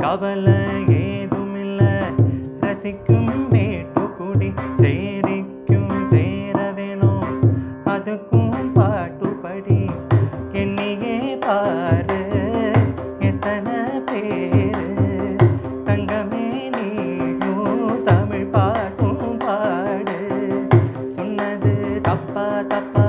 கவலை ஏதுமில்ல ரசிக்கும் மேட்டுக்குடி சேரிக்கும் சேர வேணும் அதுக்கும் பாட்டுப்படி எண்ணியே பாரு எத்தனை பேரு தங்கமே நீயும் தமிழ் பாட்டும் பாடு சொன்னது தப்பா தப்பா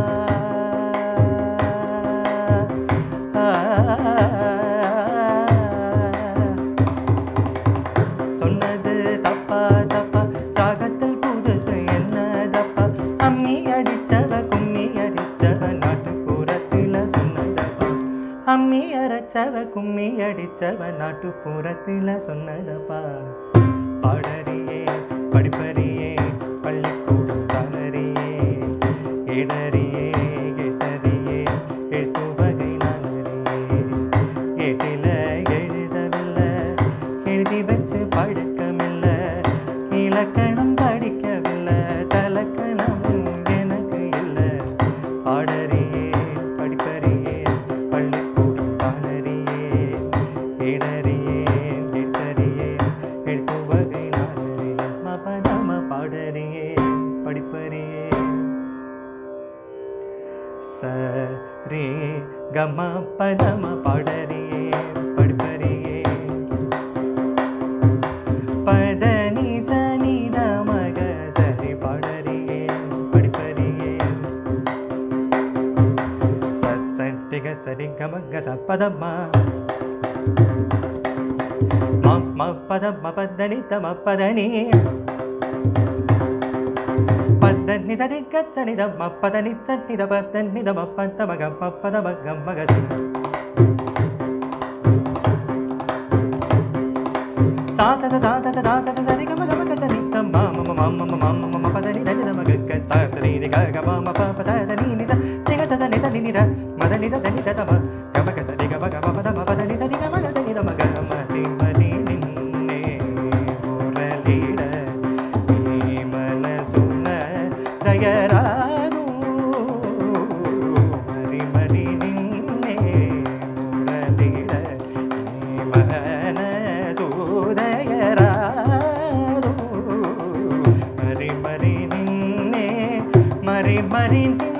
சொன்னது தப்பா தப்பா ராகத்தில் புதுசு என்ன தப்பா அம்மி அடிச்சவ கும்மி அடிச்சவ நாட்டுப்புறத்துல சொன்னதப்பா அம்மி அரைச்சவ கும்மி அடிச்சவ நாட்டுப்புறத்துல சொன்னதப்பா பாடறியே படிப்பறியே பள்ளிக்கூடம் தானறியே இடறியே எட்டறியே எட்டு வகை நானறியே எட்டில எழுதவில்லை எழுதி வச்சு பழக்கமில்லை இலக்கணம் படிக்கவில்லை தலக்கணம் எனக்கு இல்லை பாடறியே படிப்பறியே பள்ளிக்கூடம் பாடறியே இடறியே எட்டறியே எழுத்து வகை நானறியே மபதம பாடறியே படிப்பறியே ச ரே கம பதம பாடறியே படிப்பறியே பத நி ச நி த மக சரி பாடறியே படிப்பறியே ச சட்டிக சரி கம க ச பதம்மா ம ம பதம் ம பதனி த ம பதனி பத்தன்னி சரி கச்சனி த ம பதனி சன்னி த பத்தன்னி த ம பத்த மக ப பத மக மகசி சா ச ச சா ச ச சா ச ச சரி க ம த ம க சரி த ம ம ம ம ம ம ம ம ம ம பதனி த த ம க க த த நீ தி க க ம ம ப ப த த நீ நி ச தி க ச ச நி ச நி நி த ம த நி ச த நி த த ம க ம க ச ரி க ம க ம ப த ம ப த நி ச ரி க ம க த நி த ம க ம தி ம ரி நின்னே முரளிட நீ மனசுன தயராது மரி மரி நின்னே முரளிட நீ மனசுதயராது மரி மரி நின்னே மரி மரி நின்னே